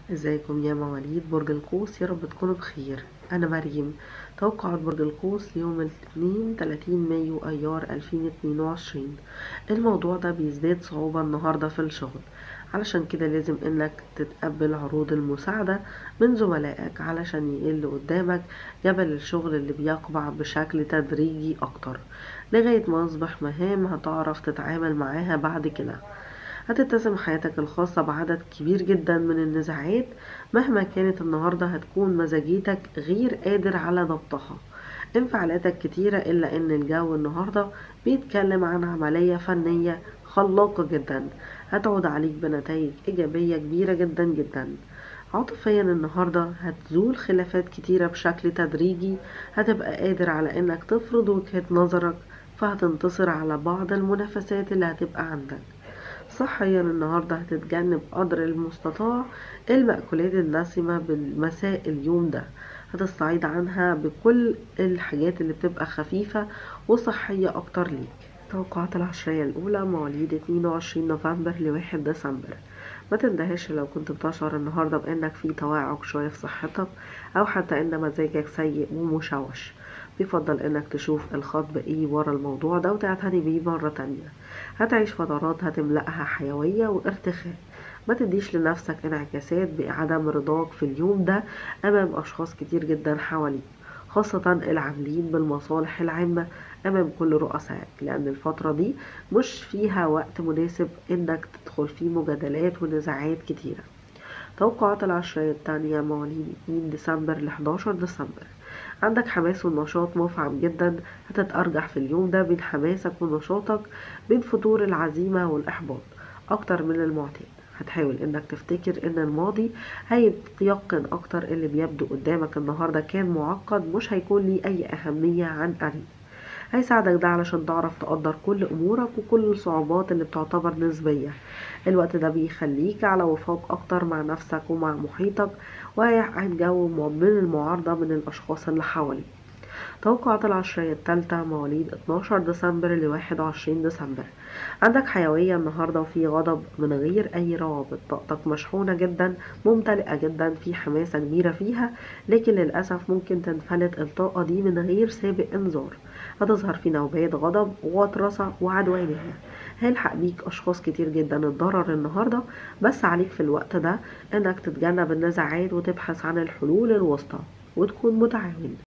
ازيكم يا مواليد برج القوس يا رب تكونوا بخير انا مريم توقعات برج القوس ليوم الاثنين 30 مايو ايار 2022 الموضوع ده بيزداد صعوبة النهاردة في الشغل علشان كده لازم انك تتقبل عروض المساعدة من زملائك علشان يقل قدامك جبل الشغل اللي بيقبع بشكل تدريجي اكتر لغاية ما يصبح مهام هتعرف تتعامل معاها بعد كده هتتسم حياتك الخاصة بعدد كبير جدا من النزاعات مهما كانت النهاردة هتكون مزاجيتك غير قادر على ضبطها انفعالاتك كتيرة إلا إن الجو النهاردة بيتكلم عن عملية فنية خلاقة جدا هتعود عليك بنتائج إيجابية كبيرة جدا جدا عاطفيا النهاردة هتزول خلافات كتيرة بشكل تدريجي هتبقى قادر على إنك تفرض وجهة نظرك فهتنتصر على بعض المنافسات اللي هتبقى عندك صحيا النهاردة هتتجنب قدر المستطاع المأكولات الدسمة بالمساء اليوم ده هتستعيد عنها بكل الحاجات اللي بتبقى خفيفة وصحية أكتر ليك توقعات العشرية الأولى مواليد 22 نوفمبر لواحد ديسمبر ما تندهش لو كنت بتشعر النهاردة بأنك في تواعق شوية في صحتك أو حتى أن مزاجك سيء ومشوش بيفضل انك تشوف الخطب ايه ورا الموضوع ده وتعتني بيه مرة تانية هتعيش فترات هتملأها حيوية وارتخاء ما تديش لنفسك انعكاسات بعدم رضاك في اليوم ده امام اشخاص كتير جدا حواليك خاصة العاملين بالمصالح العامة أمام كل رؤسائك لأن الفترة دي مش فيها وقت مناسب إنك تدخل فيه مجادلات ونزاعات كتيرة توقعات العشرية التانية مواليد 2 ديسمبر ل 11 ديسمبر عندك حماس ونشاط مفعم جدا هتتأرجح في اليوم ده بين حماسك ونشاطك بين فتور العزيمة والإحباط أكتر من المعتاد هتحاول انك تفتكر ان الماضي هيتيقن اكتر اللي بيبدو قدامك النهارده كان معقد مش هيكون ليه اي اهمية عن قريب هيساعدك ده علشان تعرف تقدر كل امورك وكل الصعوبات اللي بتعتبر نسبية الوقت ده بيخليك على وفاق اكتر مع نفسك ومع محيطك وهيعقد جو من المعارضة من الاشخاص اللي حواليك توقعات العشرية التالتة مواليد 12 ديسمبر ل 21 ديسمبر عندك حيوية النهاردة وفي غضب من غير أي روابط طاقتك مشحونة جدا ممتلئة جدا في حماسة كبيرة فيها لكن للأسف ممكن تنفلت الطاقة دي من غير سابق إنذار هتظهر في نوبات غضب وطرسة وعدوانية هيلحق بيك أشخاص كتير جدا الضرر النهاردة بس عليك في الوقت ده إنك تتجنب النزاعات وتبحث عن الحلول الوسطى وتكون متعاون